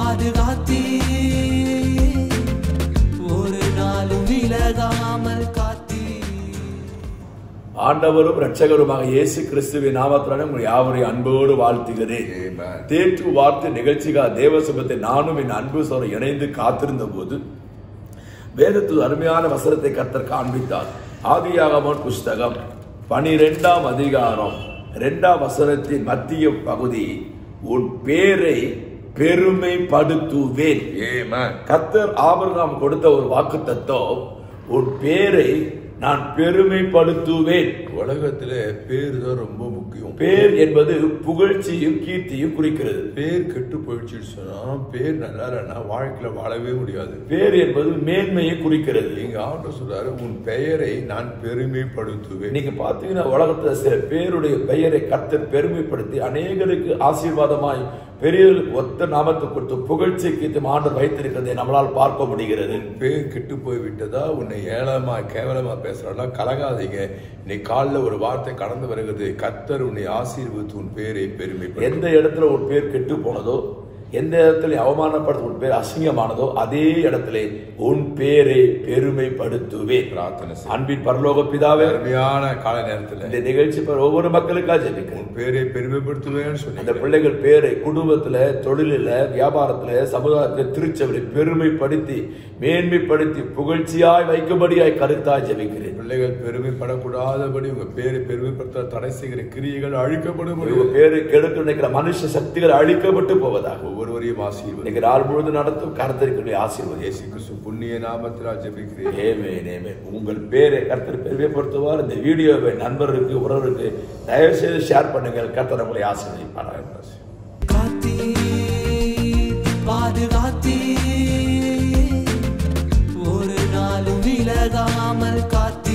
பாதுகாத்தீ ஒரு நாளும் விலகாமல் காத்தீ ஆண்டவரும் இரட்சகருமாக இயேசு கிறிஸ்துவின் நாமத்துடன் உங்கள் யாவரையும் அன்போடு வாழ்த்துகிறேன் Amen. தேற்று வார்த்தை நிகழ்ச்சிக்காக தேவசபத்தை நானும் என் அன்பு சோர இணைந்து காத்திருந்த போது வேதத்தில் அருமையான வசனத்தை கர்த்தர் காண்பித்தார் ஆதியாகமன் புஸ்தகம் பனிரெண்டாம் அதிகாரம் இரண்டாம் வசனத்தின் மத்திய பகுதி உன் பேரை பெருமைப்படுத்துவேன் Amen. கர்த்தர் ஆபிரகாம் கொடுத்த ஒரு வாக்கு உன் பேரை நான் பெருமைப்படுத்துவேன் உலகத்துல பேர் தான் ரொம்ப முக்கியம் பேர் என்பது புகழ்ச்சியும் கீர்த்தியும் குறிக்கிறது பேர் கெட்டு போயிடுச்சுன்னு சொன்னா பேர் நல்லா இல்லைன்னா வாழ்க்கையில வாழவே முடியாது பேர் என்பது மேன்மையை குறிக்கிறது நீங்க ஆண்டு சொல்றாரு உன் பெயரை நான் பெருமைப்படுத்துவேன் நீங்க பாத்தீங்கன்னா உலகத்துல சில பேருடைய பெயரை கர்த்தர் பெருமைப்படுத்தி அநேகருக்கு ஆசீர்வாதமாய் பெரியவர்களுக்கு ஒத்த நாமத்தை கொடுத்து புகழ்ச்சி கீர்த்தி ஆண்டவர் வைத்திருக்கிறதை நம்மளால் பார்க்க முடிகிறது பேர் கெட்டு போய் விட்டதா உன்னை ஏளமா கேவலமா பேசுறானா கலகாதீங்க இன்னைக்கு காலில் ஒரு வார்த்தை கடந்து வருகிறது கத்தர் உன்னை ஆசீர்வதித்து உன் பேரை பெருமைப்படுத்து எந்த இடத்துல ஒரு பேர் கெட்டு போனதோ எந்த இடத்துல அவமானப்படுத்த உன் பேர் அசிங்கமானதோ அதே இடத்துல உன் பேரை பெருமைப்படுத்துவேன் பிரார்த்தனை செய். அன்பின் பரலோக பிதாவே அருமையான கால நேரத்துல இந்த நிகழ்ச்சி பெற ஒவ்வொரு மக்களுக்காக ஜெபிக்கிறேன் உன் பேரை பெருமைப்படுத்துவேன்னு அந்த சொன்னீங்க பிள்ளைகள் பேரை குடும்பத்துல தொழிலில் வியாபாரத்துல சமுதாயத்துல திருச்சபையில் பெருமைப்படுத்தி மேன்மைப்படுத்தி புகழ்ச்சியாய் வைக்கும்படியாய் கருத்தாய் ஜெபிக்கிறேன் பிள்ளைகள் பெருமைப்படக்கூடாதபடி உங்க பேரை பெருமைப்படுத்த தடை செய்கிற கிரியைகள் அழிக்கப்படும் உங்க பேரு கெடுக்க நினைக்கிற மனுஷ சக்திகள் அழிக்கப்பட்டு போவதாக ஒவ்வொருவரையும் ஆசீர்வதி இன்னைக்கு நாள் முழுவதும் நடத்தும் கருத்தரிக்கை ஆசீர்வதி இயேசு கிறிஸ்து புண்ணிய நாமத்தில் ஜெபிக்கிறேன் ஏமே நேமே உங்கள் பேரை கர்த்தர் பெருமைப்படுத்துவார் இந்த வீடியோவை நண்பருக்கு உறவுக்கு தயவு செய்து ஷேர் பண்ணுங்கள் கர்த்தர் உங்களை ஆசீர்வதிப்பார் காத்தீ பாதுகாத்தீ ஒரு நாளும் விலகாமல் காத்தீ